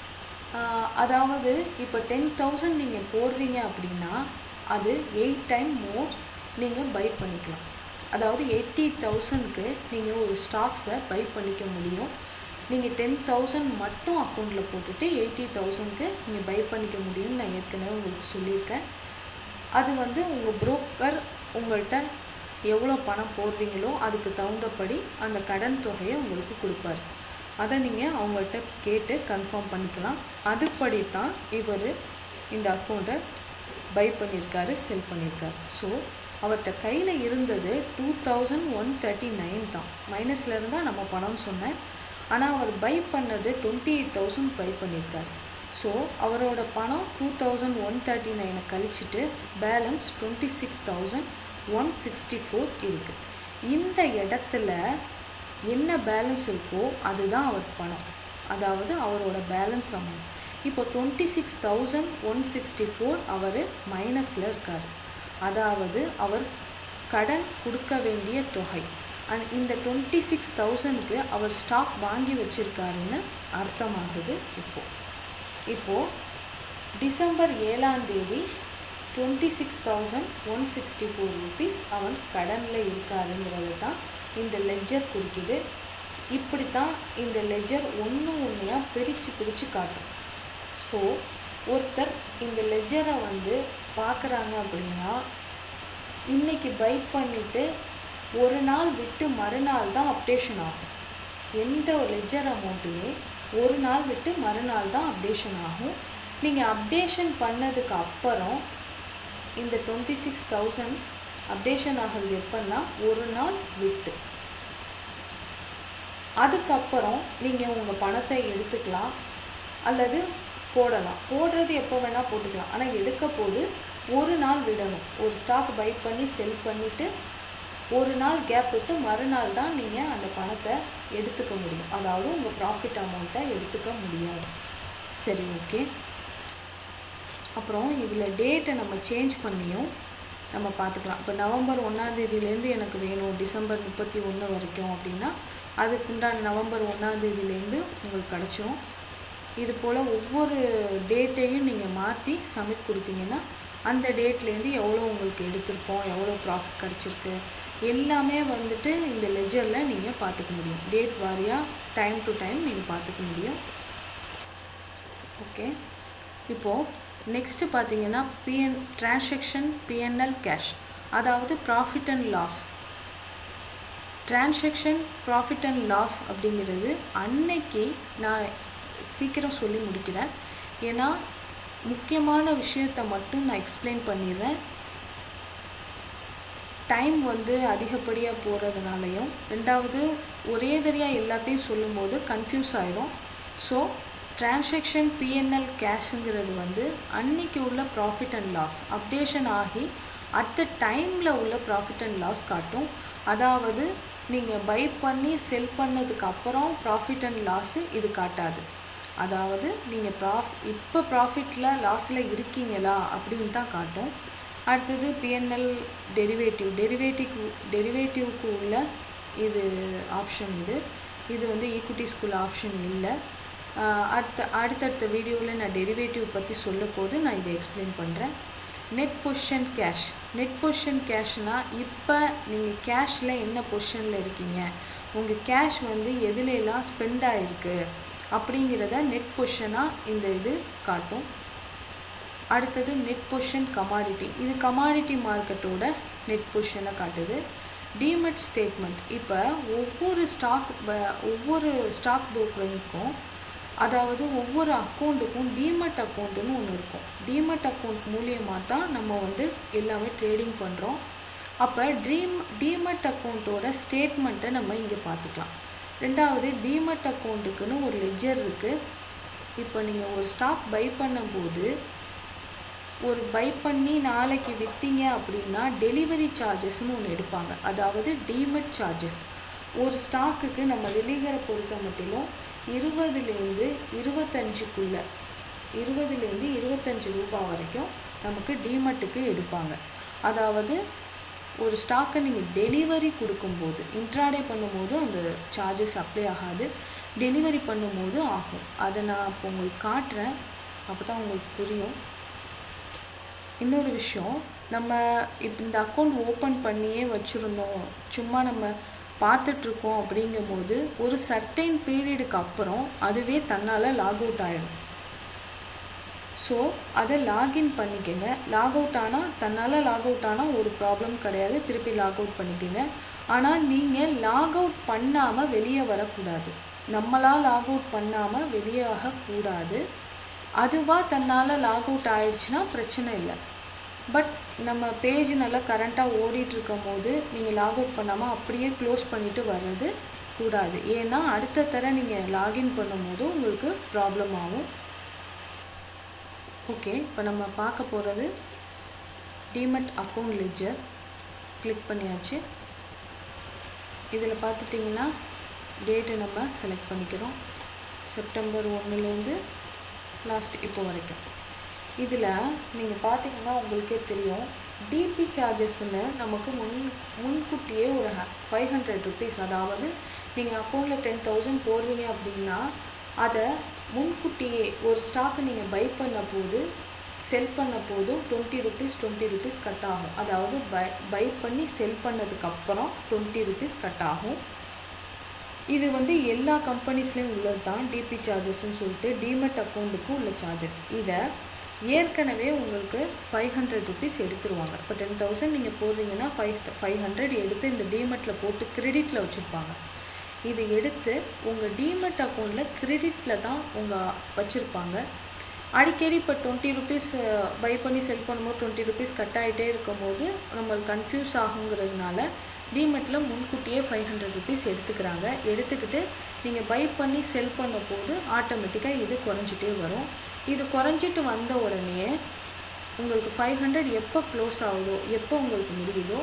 அதாவது இப்போ டென் தௌசண்ட் நீங்கள் போடுறீங்க அப்படின்னா அது எயிட் டைம் மோர் நீங்கள் பை பண்ணிக்கலாம் அதாவது எயிட்டி தௌசண்ட்க்கு நீங்கள் ஒரு ஸ்டாக்ஸை பை பண்ணிக்க முடியும் நீங்கள் டென் தௌசண்ட் மட்டும் அக்கௌண்ட்டில் போட்டுட்டு எயிட்டி தௌசண்ட்க்கு நீங்கள் பை பண்ணிக்க முடியும்னு நான் ஏற்கனவே உங்களுக்கு சொல்லியிருக்கேன் அது வந்து உங்கள் புரோக்கர் உங்கள்கிட்ட எவ்வளோ பணம் போடுறீங்களோ அதுக்கு தகுந்தபடி அந்த கடன் தொகையை உங்களுக்கு கொடுப்பாரு அதை நீங்கள் அவங்கள்ட்ட கேட்டு கன்ஃபார்ம் பண்ணிக்கலாம் அதுபடி தான் இவர் இந்த அக்கௌண்ட்டை பை பண்ணியிருக்காரு செல் பண்ணியிருக்காரு ஸோ அவர்கிட்ட கையில் இருந்தது two thousand one thirty nine தான் மைனஸில் இருந்தால் நம்ம பணம் சொன்னேன் ஆனால் அவர் பை பண்ணது டுவெண்ட்டி எயிட் தௌசண்ட் பை பண்ணியிருக்காரு ஸோ அவரோட பணம் டூ தௌசண்ட் ஒன் தேர்ட்டி நைனை கழிச்சிட்டு balance twenty six thousand one sixty four இருக்குது இந்த இடத்துல என்ன பேலன்ஸ் இருக்கோ அதுதான் அவர் பணம் அதாவது அவரோட பேலன்ஸ் அமௌண்ட் இப்போ twenty six thousand one sixty four அவர் மைனஸில் இருக்கார் அதாவது அவர் கடன் கொடுக்க வேண்டிய தொகை அண்ட் இந்த டுவெண்ட்டி சிக்ஸ் தௌசண்ட்க்கு அவர் ஸ்டாக் வாங்கி வச்சுருக்காருன்னு அர்த்தமாகுது இப்போது இப்போது டிசம்பர் ஏழாம் தேதி twenty six thousand one sixty four rupees அவன் கடனில் இருக்காருங்கிறது தான் இந்த லெஜர் குறிக்குது இப்படி தான் இந்த லெஜர் ஒன்று ஒன்றையாக பிரித்து பிரித்து காட்டும் ஸோ ஒருத்தர் இந்த லெஜரை வந்து பார்க்குறாங்க அப்படின்னா இன்றைக்கி பை பண்ணிவிட்டு ஒரு நாள் விட்டு மறுநாள் தான் அப்டேஷன் ஆகும் எந்த லெஜர் அமௌண்ட்டுமே ஒரு நாள் விட்டு மறுநாள் தான் அப்டேஷன் ஆகும் நீங்கள் அப்டேஷன் பண்ணதுக்கு அப்புறம் இந்த டுவெண்ட்டி சிக்ஸ் தௌசண்ட் அப்டேஷன் ஆகிறது எப்போன்னா ஒரு நாள் விட்டு அதுக்கப்புறம் நீங்கள் உங்கள் பணத்தை எடுத்துக்கலாம் அல்லது போடலாம் போடுறது எப்போ வேணால் போட்டுக்கலாம் ஆனால் எடுக்க போது ஒரு நாள் விடணும் ஒரு ஸ்டாக் பை பண்ணி செல் பண்ணிவிட்டு ஒரு நாள் கேப் விட்டு மறுநாள் தான் நீங்கள் அந்த பணத்தை எடுத்துக்க முடியும் அதாவது உங்கள் ப்ராஃபிட் அமௌண்ட்டை எடுத்துக்க முடியாது சரி ஓகே அப்புறம் இதில் டேட்டை நம்ம சேஞ்ச் பண்ணியும் நம்ம பார்த்துக்கலாம் இப்போ நவம்பர் ஒன்றாந்தேதியிலேருந்து எனக்கு வேணும் டிசம்பர் முப்பத்தி ஒன்று வரைக்கும் அப்படின்னா அதுக்குண்டான நவம்பர் ஒன்றாந்தேதியிலேருந்து உங்களுக்கு கிடச்சிரும் இது போல் ஒவ்வொரு டேட்டையும் நீங்கள் மாற்றி சப்மிட் கொடுத்தீங்கன்னா அந்த டேட்லேருந்து எவ்வளோ உங்களுக்கு எடுத்திருக்கோம் எவ்வளோ ப்ராஃபிட் கிடச்சிருக்கு எல்லாமே வந்துட்டு இந்த லெஜரில் நீங்கள் பார்த்துக்க முடியும் டேட் வாரியாக டைம் டு டைம் நீங்கள் பார்த்துக்க முடியும் ஓகே இப்போது நெக்ஸ்ட்டு பார்த்தீங்கன்னா பிஎன் டிரான்சாக்ஷன் பிஎன்எல் கேஷ் அதாவது profit and loss transaction profit and loss அப்படிங்கிறது அன்னைக்கு நான் சீக்கிரம் சொல்லி முடிக்கிறேன் ஏன்னா முக்கியமான விஷயத்தை மட்டும் நான் எக்ஸ்பிளைன் பண்ணிடுறேன் டைம் வந்து அதிகப்படியாக போகிறதுனாலையும் ரெண்டாவது ஒரே தரியாக எல்லாத்தையும் சொல்லும்போது கன்ஃபியூஸ் ஆகிடும் ஸோ டிரான்சாக்ஷன் பிஎன்எல் கேஷுங்கிறது வந்து அன்னைக்கு உள்ள ப்ராஃபிட் அண்ட் லாஸ் அப்டேஷன் ஆகி அட் த டைமில் உள்ள ப்ராஃபிட் அண்ட் லாஸ் காட்டும் அதாவது நீங்கள் பை பண்ணி செல் பண்ணதுக்கு அப்புறம் ப்ராஃபிட் அண்ட் லாஸு இது காட்டாது அதாவது நீங்கள் ப்ராஃப் இப்போ ப்ராஃபிட்டில் லாஸில் இருக்கீங்களா அப்படின்னு தான் காட்டும் அடுத்தது பிஎன்எல் டெரிவேட்டிவ் டெரிவேட்டிவ் டெரிவேட்டிவ்க்கு உள்ள இது ஆப்ஷன் இது இது வந்து ஈக்விட்டிஸ்குள்ள ஆப்ஷன் இல்லை அடுத்த அடுத்தடுத்த வீடியோவில் நான் டெரிவேட்டிவ் பற்றி சொல்ல போது நான் இதை எக்ஸ்பிளைன் பண்ணுறேன் net position cash net position கேஷ்னால் இப்போ நீங்கள் கேஷில் என்ன பொசிஷனில் இருக்கீங்க உங்கள் கேஷ் வந்து எதுலெல்லாம் ஸ்பெண்ட் ஆகிருக்கு அப்படிங்கிறத நெட் பொசிஷனாக இந்த இது காட்டும் அடுத்தது நெட் பொசிஷன் கமாடிட்டி இது கமாடிட்டி மார்க்கெட்டோட நெட் பொசிஷனை காட்டுது டிமெட் ஸ்டேட்மெண்ட் இப்போ ஒவ்வொரு ஸ்டாக் ஒவ்வொரு ஸ்டாக் புரோக்கருக்கும் அதாவது ஒவ்வொரு அக்கௌண்ட்டுக்கும் டிமெட் அக்கௌண்ட்டுன்னு ஒன்று இருக்கும் டிமெட் அக்கௌண்ட் மூலியமாக தான் நம்ம வந்து எல்லாமே ட்ரேடிங் பண்ணுறோம் அப்போ ட்ரீம் டிமெட் அக்கௌண்ட்டோட ஸ்டேட்மெண்ட்டை நம்ம இங்கே பார்த்துக்கலாம் ரெண்டாவது டிமெட் அக்கௌண்ட்டுக்குன்னு ஒரு லெஜர் இருக்குது இப்போ நீங்கள் ஒரு ஸ்டாக் பை பண்ணும்போது ஒரு பை பண்ணி நாளைக்கு விற்றீங்க அப்படின்னா டெலிவரி சார்ஜஸ்னு ஒன்று எடுப்பாங்க அதாவது டிமெட் சார்ஜஸ் ஒரு ஸ்டாக்குக்கு நம்ம வெளியேற பொறுத்த மட்டிலும் இருபதுலேருந்து இருபத்தஞ்சுக்குள்ளே இருபதுலேருந்து இருபத்தஞ்சு ரூபாய் வரைக்கும் நமக்கு டிமெட்டுக்கு எடுப்பாங்க அதாவது ஒரு ஸ்டாக்கை நீங்கள் டெலிவரி கொடுக்கும்போது இன்ட்ராடே பண்ணும்போது அந்த சார்ஜஸ் அப்ளை ஆகாது டெலிவரி பண்ணும்போது ஆகும் அதை நான் இப்போ உங்களுக்கு காட்டுறேன் அப்போ தான் உங்களுக்கு புரியும் இன்னொரு விஷயம் நம்ம இப்போ இந்த அக்கௌண்ட் ஓப்பன் பண்ணியே வச்சுருந்தோம் சும்மா நம்ம பார்த்துட்ருக்கோம் அப்படிங்கும்போது ஒரு சர்டைன் பீரியடுக்கு அப்புறம் அதுவே தன்னால் லாக் அவுட் ஆகிடும் ஸோ அதை லாகின் பண்ணிக்கங்க லாக் அவுட் ஆனால் தன்னால் லாக் அவுட் ஆனால் ஒரு ப்ராப்ளம் கிடையாது திருப்பி லாக் அவுட் பண்ணிக்கங்க ஆனால் நீங்கள் லாக் அவுட் பண்ணாமல் வெளியே வரக்கூடாது நம்மளாக லாக் அவுட் பண்ணாமல் வெளியாகக்கூடாது அதுவாக தன்னால் லாக் அவுட் ஆயிடுச்சுன்னா பிரச்சனை இல்லை பட் நம்ம பேஜ் நல்லா கரண்ட்டாக ஓடிட்டுருக்கும் போது நீங்கள் லாக் அவுட் பண்ணாமல் அப்படியே க்ளோஸ் பண்ணிவிட்டு வர்றது கூடாது ஏன்னா அடுத்த தர நீங்கள் லாகின் பண்ணும்போது உங்களுக்கு ப்ராப்ளம் ஆகும் ஓகே இப்போ நம்ம பார்க்க போகிறது டிமெட் அக்கௌண்ட் லெஜர் கிளிக் பண்ணியாச்சு இதில் பார்த்துட்டிங்கன்னா டேட்டு நம்ம செலக்ட் பண்ணிக்கிறோம் செப்டம்பர் ஒன்றுலேருந்து லாஸ்ட் இப்போ வரைக்கும் இதில் நீங்கள் பார்த்தீங்கன்னா உங்களுக்கே தெரியும் டிபி சார்ஜஸ்ன்னு நமக்கு முன் முன்கூட்டியே ஒரு ஃபைவ் ஹண்ட்ரட் ருபீஸ் அதாவது நீங்கள் அக்கௌண்ட்டில் டென் தௌசண்ட் போடுறீங்க அப்படின்னா அதை முன்கூட்டியே ஒரு ஸ்டாக்கை நீங்கள் பை பண்ண போது செல் பண்ண போதும் twenty rupees twenty rupees cut ஆகும் அதாவது பை பை பண்ணி செல் பண்ணதுக்கப்புறம் டுவெண்ட்டி ருபீஸ் கட் ஆகும் இது வந்து எல்லா கம்பெனிஸ்லேயும் உள்ளது தான் டிபி சார்ஜஸ்ன்னு சொல்லிட்டு டிமெட் அக்கௌண்ட்டுக்கும் உள்ள சார்ஜஸ் இதை ஏற்கனவே உங்களுக்கு ஃபைவ் ஹண்ட்ரட் ருபீஸ் எடுத்துருவாங்க இப்போ டென் தௌசண்ட் நீங்கள் போடுறீங்கன்னா ஃபைவ் ஃபைவ் ஹண்ட்ரட் எடுத்து இந்த டிமெட்டில் போட்டு கிரெடிட்டில் வச்சுருப்பாங்க இது எடுத்து உங்கள் டிமெட் அக்கௌண்ட்டில் கிரெடிட்டில் தான் உங்கள் வச்சுருப்பாங்க அடிக்கடி இப்போ டுவெண்ட்டி ருபீஸ் பை பண்ணி செல் பண்ணும்போது டுவெண்ட்டி ருபீஸ் கட் ஆகிட்டே இருக்கும்போது நம்மளுக்கு கன்ஃபியூஸ் ஆகுங்கிறதுனால டிமெட்டில் முன்கூட்டியே ஃபைவ் ஹண்ட்ரட் ருபீஸ் எடுத்துக்கிறாங்க எடுத்துக்கிட்டு நீங்கள் பை பண்ணி செல் பண்ண போது ஆட்டோமேட்டிக்காக இது குறைஞ்சிட்டே வரும் இது குறைஞ்சிட்டு வந்த உடனே உங்களுக்கு ஃபைவ் ஹண்ட்ரட் எப்போ க்ளோஸ் ஆகுதோ எப்போ உங்களுக்கு முடியுதோ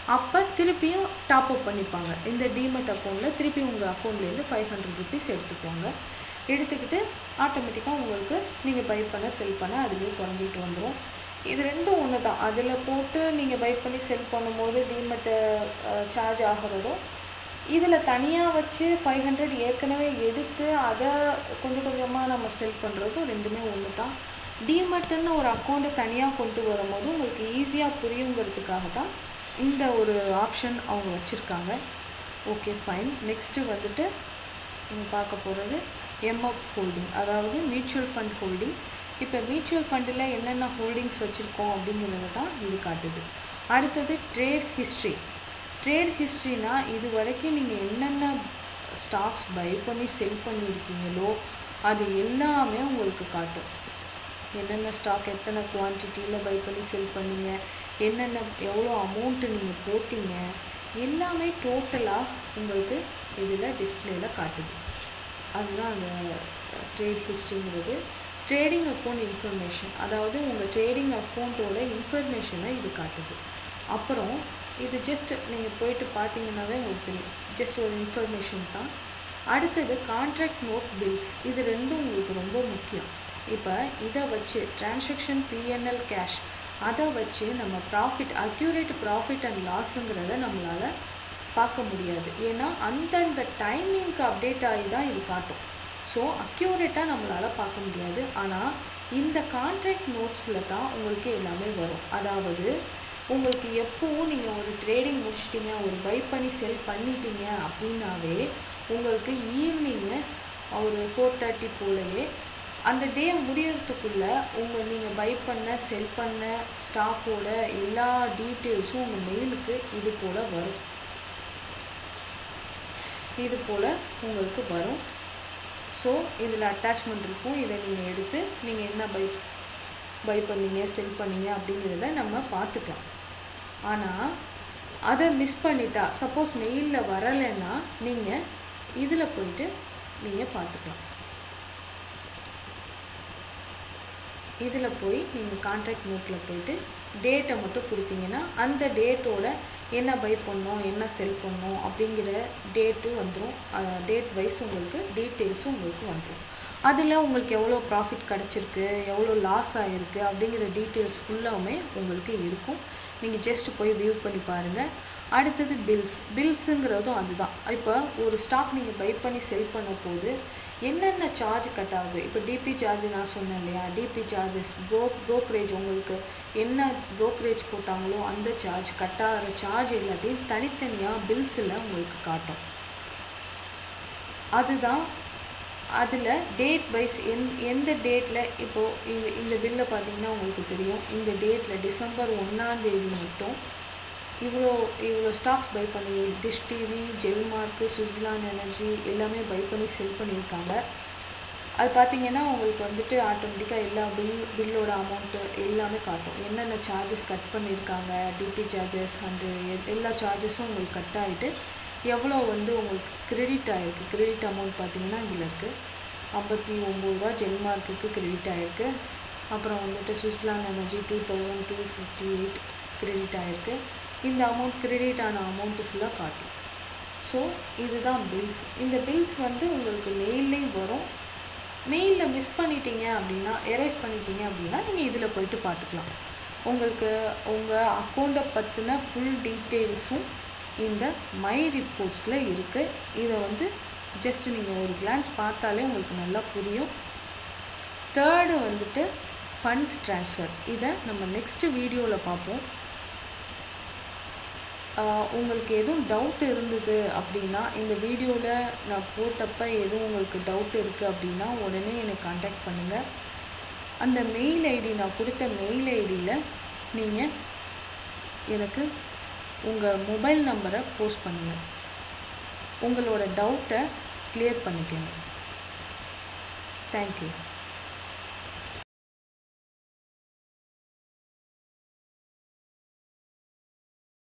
அப்போ திருப்பியும் டாப் அப் பண்ணிப்பாங்க இந்த டிமெட் அக்கௌண்ட்டில் திருப்பி உங்கள் அக்கௌண்ட்லேருந்து ஃபைவ் ஹண்ட்ரட் ருபீஸ் எடுத்துக்குவாங்க எடுத்துக்கிட்டு ஆட்டோமேட்டிக்காக உங்களுக்கு நீங்கள் பை பண்ண செல் பண்ண அதுவே குறைஞ்சிட்டு வந்துடும் இது ரெண்டும் ஒன்று தான் அதில் போட்டு நீங்கள் பை பண்ணி செல் பண்ணும்போது டிமெட்டை சார்ஜ் ஆகிறதும் இதில் தனியாக வச்சு ஃபைவ் ஹண்ட்ரட் ஏற்கனவே எடுத்து அதை கொஞ்சம் கொஞ்சமாக நம்ம செல் பண்ணுறதும் ரெண்டுமே ஒன்று தான் டிமெட்டுன்னு ஒரு அக்கௌண்ட்டை தனியாக கொண்டு வரும்போது உங்களுக்கு ஈஸியாக புரியுங்கிறதுக்காக தான் இந்த ஒரு ஆப்ஷன் அவங்க வச்சுருக்காங்க ஓகே ஃபைன் நெக்ஸ்ட்டு வந்துட்டு நீங்கள் பார்க்க போகிறது எம்எஃப் ஹோல்டிங் அதாவது மியூச்சுவல் ஃபண்ட் ஹோல்டிங் இப்போ மியூச்சுவல் ஃபண்டில் என்னென்ன ஹோல்டிங்ஸ் வச்சுருக்கோம் அப்படிங்கிறத தான் இது காட்டுது அடுத்தது ட்ரேட் ஹிஸ்ட்ரி ட்ரேட் ஹிஸ்ட்ரினா இது வரைக்கும் நீங்கள் என்னென்ன ஸ்டாக்ஸ் பை பண்ணி செல் பண்ணியிருக்கீங்களோ அது எல்லாமே உங்களுக்கு காட்டும் என்னென்ன ஸ்டாக் எத்தனை குவான்டிட்டியில் பை பண்ணி செல் பண்ணீங்க என்னென்ன எவ்வளோ அமௌண்ட்டு நீங்கள் போட்டீங்க எல்லாமே டோட்டலாக உங்களுக்கு இதில் டிஸ்பிளேயில் காட்டுது அதுதான் அந்த ட்ரேட் ஹிஸ்ட்ரிங்கிறது ட்ரேடிங் அக்கௌண்ட் இன்ஃபர்மேஷன் அதாவது உங்கள் ட்ரேடிங் அக்கௌண்ட்டோட இன்ஃபர்மேஷனை இது காட்டுது அப்புறம் இது ஜஸ்ட் நீங்கள் போயிட்டு பார்த்தீங்கன்னாவே உங்களுக்கு தெரியும் ஜஸ்ட் ஒரு இன்ஃபர்மேஷன் தான் அடுத்தது கான்ட்ராக்ட் நோட் பில்ஸ் இது ரெண்டும் உங்களுக்கு ரொம்ப முக்கியம் இப்போ இதை வச்சு டிரான்சாக்ஷன் பிஎன்எல் கேஷ் அதை வச்சு நம்ம ப்ராஃபிட் அக்யூரேட் ப்ராஃபிட் அண்ட் லாஸுங்கிறத நம்மளால் பார்க்க முடியாது ஏன்னா அந்தந்த டைமிங்க்கு அப்டேட் ஆகி தான் இது காட்டும் ஸோ அக்யூரேட்டாக நம்மளால் பார்க்க முடியாது ஆனால் இந்த கான்ட்ராக்ட் நோட்ஸில் தான் உங்களுக்கு எல்லாமே வரும் அதாவது உங்களுக்கு எப்போவும் நீங்கள் ஒரு ட்ரேடிங் முடிச்சிட்டிங்க ஒரு பை பண்ணி செல் பண்ணிட்டீங்க அப்படின்னாவே உங்களுக்கு ஈவினிங்கு ஒரு ஃபோர் தேர்ட்டி போலவே அந்த டே முடியறதுக்குள்ளே உங்கள் நீங்கள் பை பண்ண செல் பண்ண ஸ்டாக்கோட எல்லா டீட்டெயில்ஸும் உங்கள் மெயிலுக்கு இது போல் வரும் இது போல் உங்களுக்கு வரும் ஸோ இதில் அட்டாச்மெண்ட் இருக்கும் இதை நீங்கள் எடுத்து நீங்கள் என்ன பை பை பண்ணீங்க செல் பண்ணீங்க அப்படிங்கிறத நம்ம பார்த்துக்கலாம் ஆனால் அதை மிஸ் பண்ணிட்டா சப்போஸ் மெயிலில் வரலைன்னா நீங்கள் இதில் போயிட்டு நீங்கள் பார்த்துக்கலாம் இதில் போய் நீங்கள் கான்ட்ராக்ட் நோட்டில் போயிட்டு டேட்டை மட்டும் கொடுத்தீங்கன்னா அந்த டேட்டோட என்ன பை பண்ணோம் என்ன செல் பண்ணோம் அப்படிங்கிற டேட்டு வந்துடும் டேட் வைஸ் உங்களுக்கு டீட்டெயில்ஸும் உங்களுக்கு வந்துடும் அதில் உங்களுக்கு எவ்வளோ ப்ராஃபிட் கிடச்சிருக்கு எவ்வளோ லாஸ் ஆகிருக்கு அப்படிங்கிற டீட்டெயில்ஸ் ஃபுல்லாமே உங்களுக்கு இருக்கும் நீங்கள் ஜஸ்ட் போய் வியூ பண்ணி பாருங்கள் அடுத்தது பில்ஸ் பில்ஸுங்கிறதும் அதுதான் இப்போ ஒரு ஸ்டாக் நீங்கள் பை பண்ணி செல் பண்ண போது என்னென்ன சார்ஜ் கட் ஆகுது இப்போ டிபி சார்ஜ் நான் சொன்னேன் இல்லையா டிபி சார்ஜஸ் ப்ரோ ப்ரோக்கரேஜ் உங்களுக்கு என்ன ப்ரோக்கரேஜ் போட்டாங்களோ அந்த சார்ஜ் கட் ஆகிற சார்ஜ் எல்லாத்தையும் தனித்தனியாக பில்ஸில் உங்களுக்கு காட்டும் அதுதான் அதில் டேட் வைஸ் எந் எந்த டேட்டில் இப்போது இது இந்த பில்லை பார்த்தீங்கன்னா உங்களுக்கு தெரியும் இந்த டேட்டில் டிசம்பர் ஒன்றாந்தேதி மட்டும் இவ்வளோ இவ்வளோ ஸ்டாக்ஸ் பை பண்ணி டிஷ் டிவி ஜெல்மார்க்கு சுவிட்சர்லாந்து எனர்ஜி எல்லாமே பை பண்ணி செல் பண்ணியிருக்காங்க அது பார்த்தீங்கன்னா உங்களுக்கு வந்துட்டு ஆட்டோமேட்டிக்காக எல்லா பில் பில்லோட அமௌண்ட்டு எல்லாமே காட்டும் என்னென்ன சார்ஜஸ் கட் பண்ணியிருக்காங்க டிடி சார்ஜஸ் அண்டு எல்லா சார்ஜஸும் உங்களுக்கு கட் ஆகிட்டு எவ்வளோ வந்து உங்களுக்கு கிரெடிட் ஆகிருக்கு கிரெடிட் அமௌண்ட் பார்த்தீங்கன்னா இதில் இருக்குது ஐம்பத்தி ஒம்பது ரூபா ஜெல்மார்க்குக்கு கிரெடிட் ஆகிருக்கு அப்புறம் வந்துட்டு Switzerland energy two thousand two fifty eight credit ஆகிருக்கு இந்த அமௌண்ட் கிரெடிட் ஆன அமௌண்ட்டு ஃபுல்லாக காட்டும் ஸோ இதுதான் பில்ஸ் இந்த பில்ஸ் வந்து உங்களுக்கு மெயில்லையும் வரும் மெயிலில் மிஸ் பண்ணிட்டீங்க அப்படின்னா எரேஸ் பண்ணிட்டீங்க அப்படின்னா நீங்கள் இதில் போயிட்டு பார்த்துக்கலாம் உங்களுக்கு உங்கள் அக்கௌண்ட்டை பற்றின ஃபுல் டீட்டெயில்ஸும் இந்த மை ரிப்போர்ட்ஸில் இருக்குது இதை வந்து ஜஸ்ட் நீங்கள் ஒரு கிளான்ஸ் பார்த்தாலே உங்களுக்கு நல்லா புரியும் தேர்டு வந்துட்டு ஃபண்ட் ட்ரான்ஸ்ஃபர் இதை நம்ம நெக்ஸ்ட்டு வீடியோவில் பார்ப்போம் உங்களுக்கு எதுவும் டவுட் இருந்தது அப்படின்னா இந்த வீடியோவில் நான் போட்டப்ப எதுவும் உங்களுக்கு டவுட் இருக்குது அப்படின்னா உடனே என்னை காண்டாக்ட் பண்ணுங்கள் அந்த மெயில் ஐடி நான் கொடுத்த மெயில் ஐடியில் நீங்கள் எனக்கு உங்கள் மொபைல் நம்பரை போஸ்ட் பண்ணுங்கள் உங்களோட டவுட்டை கிளியர் பண்ணிக்கோங்க தேங்க்யூ